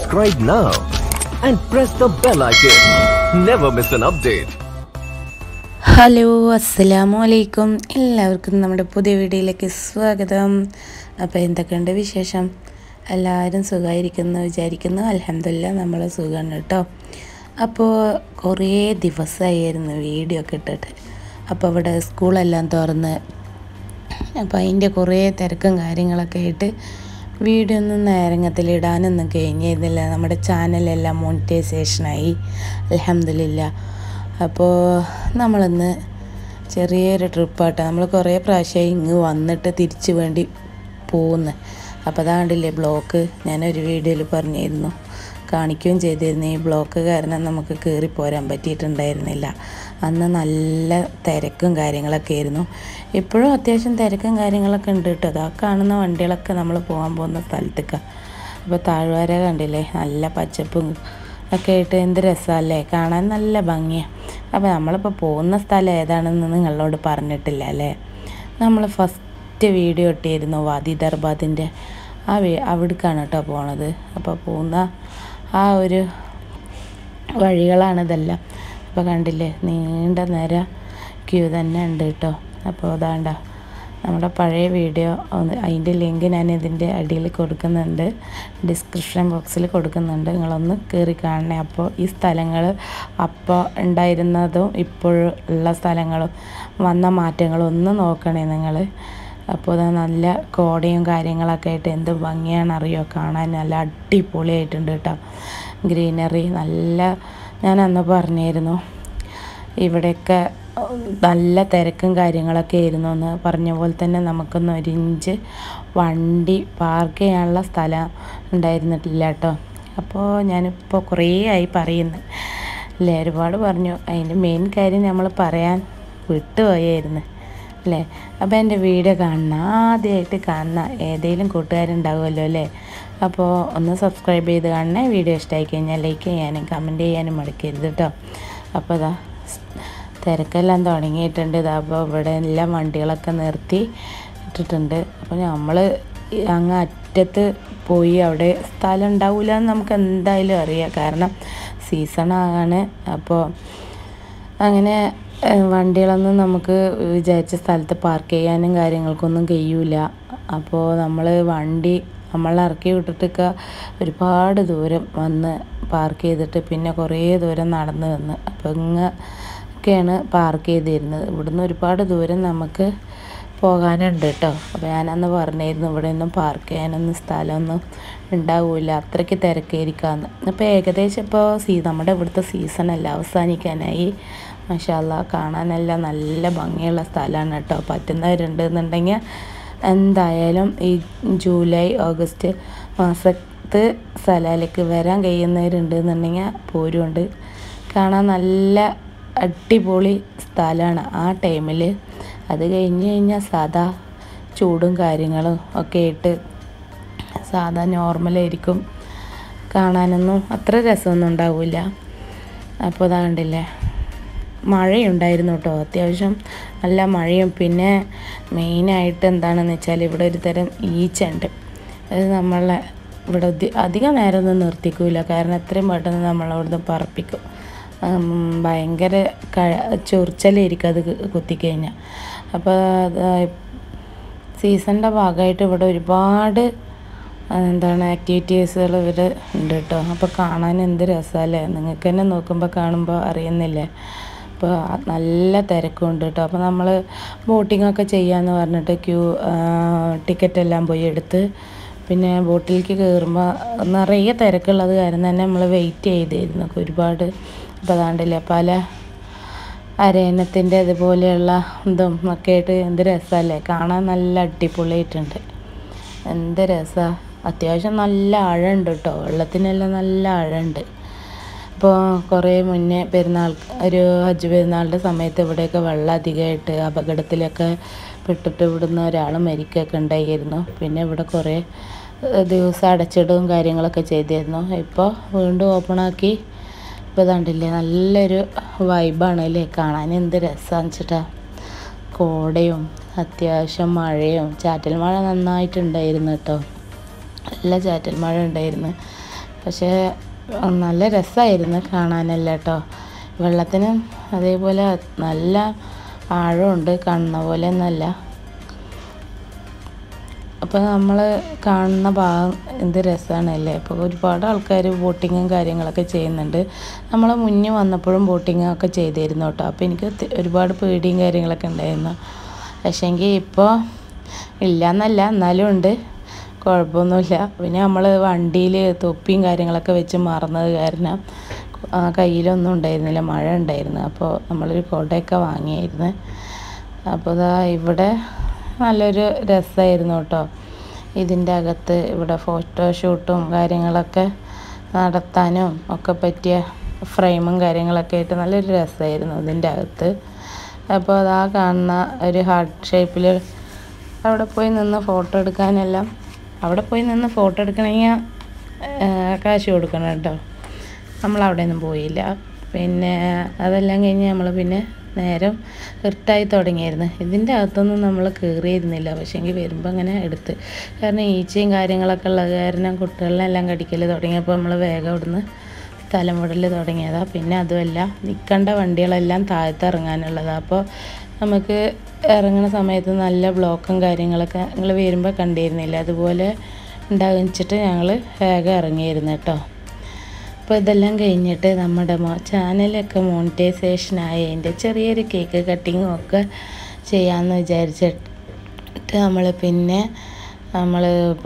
subscribe now and press the bell icon. Never miss an update. Hello അസ്സലാമു അലൈക്കും എല്ലാവർക്കും നമ്മുടെ പുതിയ വീഡിയോയിലേക്ക് സ്വാഗതം അപ്പോൾ എന്തൊക്കെയുണ്ട് വിശേഷം എല്ലാവരും സുഖമായിരിക്കുന്നു വിചാരിക്കുന്നു അലഹമില്ല നമ്മൾ സുഖമാണ് കേട്ടോ അപ്പോൾ കുറേ ദിവസമായിരുന്നു വീഡിയോ ഒക്കെ ഇട്ടിട്ട് അപ്പോൾ ഇവിടെ സ്കൂളെല്ലാം തുറന്ന് അപ്പോൾ അതിൻ്റെ കുറേ തിരക്കും കാര്യങ്ങളൊക്കെ ആയിട്ട് വീഡിയോ ഒന്നും നേരങ്ങത്തിലിടാനൊന്നും കഴിഞ്ഞിരുന്നില്ല നമ്മുടെ ചാനലെല്ലാം മോണിറ്റൈസേഷനായി അലഹമില്ല അപ്പോൾ നമ്മളിന്ന് ചെറിയൊരു ട്രിപ്പാട്ടോ നമ്മൾ കുറേ പ്രാവശ്യമായി ഇങ്ങ് വന്നിട്ട് തിരിച്ച് വേണ്ടി പോകുന്നു അപ്പോൾ അതാണ്ടില്ലേ ബ്ലോക്ക് ഞാനൊരു വീഡിയോയിൽ പറഞ്ഞിരുന്നു കാണിക്കുകയും ചെയ്തിരുന്നു ഈ ബ്ലോക്ക് കാരണം നമുക്ക് കയറി പോരാൻ പറ്റിയിട്ടുണ്ടായിരുന്നില്ല അന്ന് നല്ല തിരക്കും കാര്യങ്ങളൊക്കെ ആയിരുന്നു ഇപ്പോഴും അത്യാവശ്യം തിരക്കും കാര്യങ്ങളൊക്കെ ഉണ്ട് കേട്ടോ അതാ കാണുന്ന വണ്ടികളൊക്കെ നമ്മൾ പോകാൻ പോകുന്ന സ്ഥലത്തേക്കാണ് അപ്പോൾ താഴ്വാര കണ്ടില്ലേ നല്ല പച്ചപ്പും ഒക്കെ ആയിട്ട് എന്ത് രസമല്ലേ കാണാൻ നല്ല ഭംഗിയാണ് അപ്പോൾ നമ്മളിപ്പോൾ പോകുന്ന സ്ഥലം ഏതാണെന്ന് നിങ്ങളോട് പറഞ്ഞിട്ടില്ല അല്ലേ നമ്മൾ ഫസ്റ്റ് വീഡിയോ ഇട്ടിരുന്നു വാദി ദർബാദിൻ്റെ ആ വീ അവിടേക്കാണ് കേട്ടോ പോണത് അപ്പോൾ പോകുന്ന ആ ഒരു വഴികളാണ് ഇതെല്ലാം അപ്പോൾ കണ്ടില്ലേ നീണ്ട നേര ക്യൂ തന്നെ ഉണ്ട് കേട്ടോ അപ്പോൾ അതാണ്ട നമ്മുടെ പഴയ വീഡിയോ ഒന്ന് അതിൻ്റെ ലിങ്ക് ഞാൻ ഇതിൻ്റെ അടിയിൽ കൊടുക്കുന്നുണ്ട് ഡിസ്ക്രിപ്ഷൻ ബോക്സിൽ കൊടുക്കുന്നുണ്ട് നിങ്ങളൊന്ന് കയറി കാണണേ അപ്പോൾ ഈ സ്ഥലങ്ങൾ അപ്പോൾ ഉണ്ടായിരുന്നതും ഇപ്പോഴുള്ള സ്ഥലങ്ങളും വന്ന മാറ്റങ്ങളും ഒന്ന് നോക്കണേ നിങ്ങൾ അപ്പോൾ അത് നല്ല കോടയും കാര്യങ്ങളൊക്കെ ആയിട്ട് എന്ത് ഭംഗിയാണ് അറിയോ കാണാൻ നല്ല അടിപൊളിയായിട്ടുണ്ട് കേട്ടോ ഗ്രീനറി നല്ല ഞാൻ അന്ന് പറഞ്ഞിരുന്നു ഇവിടെയൊക്കെ നല്ല തിരക്കും കാര്യങ്ങളൊക്കെ ആയിരുന്നു എന്ന് പറഞ്ഞ പോലെ തന്നെ നമുക്കൊന്ന് ഒരു ഇഞ്ച് വണ്ടി പാർക്ക് ചെയ്യാനുള്ള സ്ഥലം ഉണ്ടായിരുന്നിട്ടില്ല കേട്ടോ അപ്പോൾ ഞാനിപ്പോൾ കുറേ ആയി പറയുന്നു അല്ലേ ഒരുപാട് പറഞ്ഞു അതിൻ്റെ മെയിൻ കാര്യം നമ്മൾ പറയാൻ വിട്ടുപോയായിരുന്നു അല്ലേ അപ്പോൾ എൻ്റെ വീഡിയോ കാണുന്ന ആദ്യമായിട്ട് കാണുന്ന ഏതെങ്കിലും കൂട്ടുകാരുണ്ടാവുമല്ലോ അല്ലേ അപ്പോൾ ഒന്ന് സബ്സ്ക്രൈബ് ചെയ്ത് കാണണേ വീഡിയോ ഇഷ്ടമായി കഴിഞ്ഞാൽ ലൈക്ക് ചെയ്യാനും കമൻറ്റ് ചെയ്യാനും മടിക്കരുത് കേട്ടോ അപ്പോൾ ഇതാ തിരക്കെല്ലാം തുടങ്ങിയിട്ടുണ്ട് ഇതാ അപ്പോൾ ഇവിടെ എല്ലാം വണ്ടികളൊക്കെ നിർത്തി ഇട്ടിട്ടുണ്ട് അപ്പോൾ നമ്മൾ അങ്ങ് അറ്റത്ത് പോയി അവിടെ സ്ഥലം ഉണ്ടാവില്ല എന്ന് നമുക്ക് എന്തായാലും അറിയാം കാരണം സീസണാണ് അപ്പോൾ അങ്ങനെ ഏഹ്, വണ്ടികളൊന്നും നമുക്ക് വിചാരിച്ച സ്ഥലത്ത് പാർക്ക് ചെയ്യാനും കാര്യങ്ങൾക്കൊന്നും കഴിയൂല അപ്പോൾ നമ്മൾ വണ്ടി നമ്മൾ ഇറക്കി വിട്ടിട്ടൊക്കെ ഒരുപാട് ദൂരം വന്ന് പാർക്ക് ചെയ്തിട്ട് പിന്നെ കുറേ ദൂരം നടന്ന് വന്ന് അപ്പോൾ ഇങ്ങൊക്കെയാണ് പാർക്ക് ചെയ്തിരുന്നത് ഇവിടുന്ന് ഒരുപാട് ദൂരം നമുക്ക് പോകാനുണ്ട് കേട്ടോ അപ്പോൾ ഞാനന്ന് പറഞ്ഞിരുന്നു ഇവിടെ ഒന്നും പാർക്ക് ചെയ്യാനൊന്നും സ്ഥലമൊന്നും ഉണ്ടാവില്ല അത്രയ്ക്ക് തിരക്കായിരിക്കാമെന്ന് അപ്പോൾ ഏകദേശം ഇപ്പോൾ സീ നമ്മുടെ ഇവിടുത്തെ സീസണല്ല അവസാനിക്കാനായി മഷാല്ല കാണാനെല്ലാം നല്ല ഭംഗിയുള്ള സ്ഥലമാണ് കേട്ടോ പറ്റുന്നവരുണ്ട് എന്നുണ്ടെങ്കിൽ എന്തായാലും ഈ ജൂലൈ ഓഗസ്റ്റ് മാസത്ത് സ്ഥലത്തിലേക്ക് വരാൻ കഴിയുന്നവരുണ്ട് എന്നുണ്ടെങ്കിൽ പോരുണ്ട് കാണാൻ നല്ല അടിപൊളി സ്ഥലമാണ് ആ ടൈമിൽ അത് കഴിഞ്ഞ് കഴിഞ്ഞാൽ സാധാ ചൂടും കാര്യങ്ങളും ഒക്കെ ആയിട്ട് സാധാ നോർമലായിരിക്കും കാണാനൊന്നും അത്ര രസമൊന്നും ഉണ്ടാവില്ല അപ്പോൾ ഇതാ കണ്ടില്ലേ മഴയുണ്ടായിരുന്നു കേട്ടോ അത്യാവശ്യം നല്ല മഴയും പിന്നെ മെയിനായിട്ട് എന്താണെന്ന് വെച്ചാൽ ഇവിടെ ഒരു തരം ഈച്ച ഉണ്ട് അത് നമ്മളെ ഇവിടെ അധി- അധികം നേരമൊന്നും നിർത്തിക്കൂല കാരണം എത്രയും പെട്ടെന്ന് നമ്മളവിടുന്ന് പറപ്പിക്കും ഉം, ഭയങ്കര കഴ ചൊറിച്ചലായിരിക്കും അത് കുത്തിക്കഴിഞ്ഞാൽ അപ്പോൾ അത് സീസണിൻ്റെ ഭാഗമായിട്ട് ഇവിടെ ഒരുപാട് എന്താണ് ആക്ടിവിറ്റീസുകൾ ഇവർ ഉണ്ട് കേട്ടോ അപ്പോൾ കാണാൻ എന്ത് രസമല്ലേ നിങ്ങൾക്ക് തന്നെ നോക്കുമ്പോൾ കാണുമ്പോൾ അറിയുന്നില്ലേ അപ്പോൾ നല്ല തിരക്കുണ്ട് കേട്ടോ അപ്പോൾ നമ്മൾ ബോട്ടിങ്ങൊക്കെ ചെയ്യാമെന്ന് പറഞ്ഞിട്ട് ക്യൂ ടിക്കറ്റ് എല്ലാം പോയി എടുത്ത് പിന്നെ ബോട്ടിലേക്ക് കയറുമ്പോൾ നിറയെ തിരക്കുള്ളത് കാരണം തന്നെ നമ്മൾ വെയിറ്റ് ചെയ്തിരുന്നു ഒരുപാട് അപ്പോൾ അതാണ്ടില്ലേ പല അരയന്നത്തിൻ്റെ ഇതുപോലെയുള്ള ഇതും ഒക്കെ ആയിട്ട് എന്ത് രസമല്ലേ കാണാൻ നല്ല അടിപൊളിയായിട്ടുണ്ട് എന്ത് രസമാണ് അത്യാവശ്യം നല്ല ആഴമുണ്ട് കേട്ടോ വെള്ളത്തിനെല്ലാം നല്ല ആഴമുണ്ട് ഇപ്പോൾ കുറേ മുന്നേ പെരുന്നാൾ ഒരു ഹജ്ജ് പെരുന്നാളിൻ്റെ സമയത്ത് ഇവിടെയൊക്കെ വെള്ളം അധികമായിട്ട് അപകടത്തിലൊക്കെ പെട്ടിട്ട് ഇവിടുന്ന് ഒരാൾ മരിക്കുകയൊക്കെ ഉണ്ടായിരുന്നു പിന്നെ ഇവിടെ കുറേ ഏഹ്, ദിവസം അടച്ചിടുകയും കാര്യങ്ങളൊക്കെ ചെയ്തിരുന്നു ഇപ്പോൾ വീണ്ടും ഓപ്പണാക്കി ഇപ്പോൾ ഇതാണ്ടില്ലേ നല്ലൊരു വൈബാണ് അല്ലേ കാണാൻ എന്ത് രസമാണെന്ന് വെച്ചിട്ടാ കോടയും അത്യാവശ്യം മഴയും ചാറ്റൽ മഴ നന്നായിട്ടുണ്ടായിരുന്നു കേട്ടോ നല്ല ചാറ്റൽ മഴ ഉണ്ടായിരുന്നു പക്ഷേ ഉം, നല്ല രസമായിരുന്നു കാണാനല്ല കേട്ടോ വെള്ളത്തിന് അതേപോലെ നല്ല ആഴമുണ്ട് കാണുന്ന പോലെ ഒന്നല്ല അപ്പോൾ നമ്മൾ കാണുന്ന ഭാഗം എന്ത് രസമാണല്ലേ അപ്പോൾ ഒരുപാട് ആൾക്കാർ ബോട്ടിങ്ങും കാര്യങ്ങളൊക്കെ ചെയ്യുന്നുണ്ട് നമ്മൾ മുന്നേ വന്നപ്പോഴും ബോട്ടിങ്ങും ഒക്കെ ചെയ്തിരുന്നു കേട്ടോ അപ്പോൾ എനിക്ക് തി- ഒരുപാട് പേടിയും കാര്യങ്ങളൊക്കെ ഉണ്ടായിരുന്നു പക്ഷേങ്കിൽ ഇപ്പോൾ ഇല്ല എന്നല്ല എന്നാലും ഉണ്ട് കുഴപ്പമൊന്നുമില്ല പിന്നെ നമ്മൾ വണ്ടിയിൽ തൊപ്പിയും കാര്യങ്ങളൊക്കെ വെച്ച് മറന്നത് കാരണം ആ, കയ്യിലൊന്നും ഉണ്ടായിരുന്നില്ല മഴ ഉണ്ടായിരുന്നു അപ്പോൾ നമ്മളൊരു കുടയൊക്കെ വാങ്ങിയായിരുന്നു അപ്പോൾ ഇതാ ഇവിടെ നല്ലൊരു രസമായിരുന്നു കേട്ടോ ഇതിൻ്റെ അകത്ത് ഇവിടെ ഫോട്ടോഷൂട്ടും കാര്യങ്ങളൊക്കെ നടത്താനും ഒക്കെ പറ്റിയ ഫ്രെയിമും കാര്യങ്ങളൊക്കെ ആയിട്ട് നല്ലൊരു രസമായിരുന്നു ഇതിൻ്റെ അകത്ത് അപ്പോൾ അതാ കാണുന്ന ഒരു ഹാർട്ട് ഷേപ്പിൽ അവിടെ പോയി നിന്ന് ഫോട്ടോ എടുക്കാനെല്ലാം അവിടെ പോയി നിന്ന് ഫോട്ടോ എടുക്കണമെങ്കിൽ കാശ് കൊടുക്കണം കേട്ടോ നമ്മൾ അവിടെ ഒന്നും പോയില്ല പിന്നെ അതെല്ലാം കഴിഞ്ഞ് നമ്മൾ പിന്നെ നേരം ഇരുട്ടായി തുടങ്ങിയായിരുന്നു ഇതിൻ്റെ അകത്തൊന്നും നമ്മൾ കയറിയിരുന്നില്ല പക്ഷേങ്കിൽ വരുമ്പോൾ അങ്ങനെ എടുത്ത് കാരണം ഈച്ചയും കാര്യങ്ങളൊക്കെ ഉള്ളത് കാരണം കുട്ടികളിലെല്ലാം കടിക്കൽ തുടങ്ങിയപ്പോൾ നമ്മൾ വേഗം അവിടുന്ന് സ്ഥലം വിടൽ തുടങ്ങിയതാണ് പിന്നെ അതുമല്ല നിൽക്കേണ്ട വണ്ടികളെല്ലാം താഴത്ത് ഇറങ്ങാനുള്ളതാണ് അപ്പോൾ നമുക്ക് ഇറങ്ങുന്ന സമയത്ത് നല്ല ബ്ലോക്കും കാര്യങ്ങളൊക്കെ നിങ്ങൾ വരുമ്പോൾ കണ്ടിരുന്നില്ല അതുപോലെ ഉണ്ടാകിച്ചിട്ട് ഞങ്ങൾ വേഗം ഇറങ്ങിയിരുന്നു കേട്ടോ അപ്പോൾ ഇതെല്ലാം കഴിഞ്ഞിട്ട് നമ്മുടെ മോ ചാനലൊക്കെ മോണിറ്റൈസേഷൻ ആയതിൻ്റെ ചെറിയൊരു കേക്ക് കട്ടിങ്ങും ഒക്കെ ചെയ്യാമെന്ന് വിചാരിച്ചിട്ട് നമ്മൾ പിന്നെ നമ്മൾ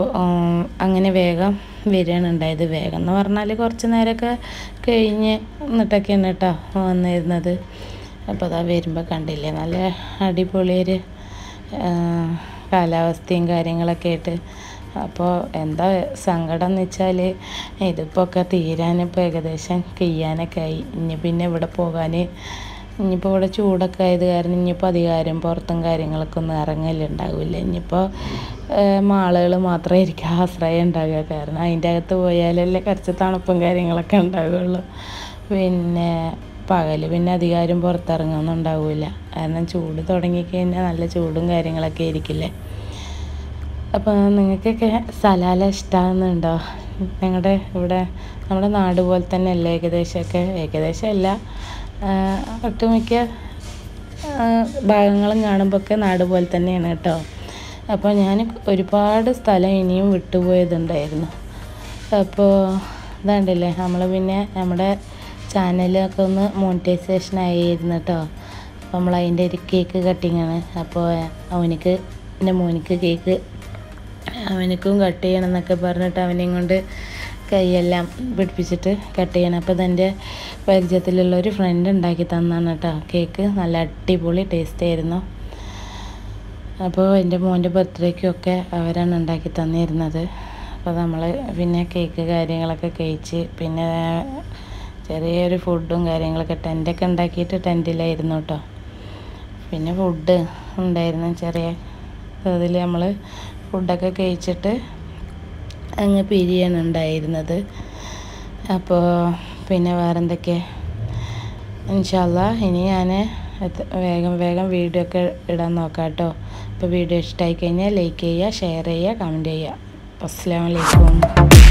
അങ്ങനെ വേഗം വരികയാണ് ഉണ്ടായത് വേഗം എന്ന് പറഞ്ഞാൽ കുറച്ച് നേരമൊക്കെ കഴിഞ്ഞ് എന്നിട്ടൊക്കെയാണ് കേട്ടോ വന്നിരുന്നത് അപ്പോൾ അതാ വരുമ്പോൾ കണ്ടില്ലേ നല്ല അടിപൊളിയൊരു ആ, കാലാവസ്ഥയും കാര്യങ്ങളൊക്കെ ആയിട്ട് അപ്പോൾ എന്താ സങ്കടം എന്ന് വെച്ചാൽ ഇതിപ്പോൾ ഒക്കെ തീരാനിപ്പോൾ ഏകദേശം കഴിയാനൊക്കെ ആയി ഇനി പിന്നെ ഇവിടെ പോകാൻ ഇനിയിപ്പോൾ ഇവിടെ ചൂടൊക്കെ ആയത് കാരണം ഇനിയിപ്പോൾ അധികാരം പുറത്തും കാര്യങ്ങളൊക്കെ ഒന്നും ഇറങ്ങലുണ്ടാവില്ല ഇനിയിപ്പോൾ മാളുകൾ മാത്രമായിരിക്കും ആശ്രയം ഉണ്ടാകുക കാരണം അതിൻ്റെ അകത്ത് പോയാലല്ലേ കുറച്ച് തണുപ്പും കാര്യങ്ങളൊക്കെ ഉണ്ടാവുകയുള്ളൂ പിന്നെ പകൽ പിന്നെ അധികാരം പുറത്തിറങ്ങുകയൊന്നും ഉണ്ടാവില്ല കാരണം ചൂട് തുടങ്ങിക്കഴിഞ്ഞാൽ നല്ല ചൂടും കാര്യങ്ങളൊക്കെ ആയിരിക്കില്ലേ അപ്പോൾ നിങ്ങൾക്കൊക്കെ സലാല ഇഷ്ടമാകുന്നുണ്ടോ ഞങ്ങളുടെ ഇവിടെ നമ്മുടെ നാട് പോലെ തന്നെ അല്ലേ ഏകദേശമൊക്കെ ഏകദേശം അല്ല ആ, ഒട്ടുമിക്ക ആ, ഭാഗങ്ങളും കാണുമ്പോഴൊക്കെ നാട് പോലെ തന്നെയാണ് കേട്ടോ അപ്പോൾ ഞാൻ ഒരുപാട് സ്ഥലം ഇനിയും വിട്ടുപോയതുണ്ടായിരുന്നു അപ്പോൾ ഇതാണ്ടല്ലേ നമ്മൾ പിന്നെ നമ്മുടെ ചാനലൊക്കെ ഒന്ന് മോണിറ്റൈസേഷൻ ആയിരുന്നു കേട്ടോ അപ്പോൾ നമ്മൾ അതിൻ്റെ ഒരു കേക്ക് കട്ടിങ്ങാണ് അപ്പോൾ അവനിക്ക് എൻ്റെ മോനിക്ക് കേക്ക് അവനക്കും കട്ട് ചെയ്യണം എന്നൊക്കെ പറഞ്ഞിട്ട് അവനെയും കൊണ്ട് കൈയെല്ലാം പിടിപ്പിച്ചിട്ട് കട്ട് ചെയ്യണം അപ്പോൾ ഇതെൻ്റെ പരിചയത്തിലുള്ള ഒരു ഫ്രണ്ട് ഉണ്ടാക്കി തന്നാണ് കേട്ടോ കേക്ക് നല്ല അടിപൊളി ടേസ്റ്റ് ആയിരുന്നു അപ്പോൾ എൻ്റെ മോൻ്റെ ബർത്ത്ഡേക്കൊക്കെ അവരാണ് ഉണ്ടാക്കി തന്നിരുന്നത് അപ്പോൾ നമ്മൾ പിന്നെ കേക്ക് കാര്യങ്ങളൊക്കെ കഴിച്ച് പിന്നെ ചെറിയൊരു ഫുഡും കാര്യങ്ങളൊക്കെ ടെൻറ്റൊക്കെ ഉണ്ടാക്കിയിട്ട് ടെൻറ്റിലായിരുന്നു കേട്ടോ പിന്നെ ഫുഡ് ഉണ്ടായിരുന്നു ചെറിയ അതിൽ നമ്മൾ ഫുഡൊക്കെ കഴിച്ചിട്ട് അങ്ങ് പിരിയാണ് ഉണ്ടായിരുന്നത് അപ്പോൾ പിന്നെ വേറെന്തൊക്കെ ഇൻഷാല്ല ഇനി ഞാൻ വേഗം വേഗം വീഡിയോ ഒക്കെ ഇടാൻ നോക്കാം കേട്ടോ അപ്പോൾ വീഡിയോ ഇഷ്ടമായി കഴിഞ്ഞാൽ ലൈക്ക് ചെയ്യുക ഷെയർ ചെയ്യുക കമൻറ്റ് ചെയ്യുക അസ്സാം വലൈക്കും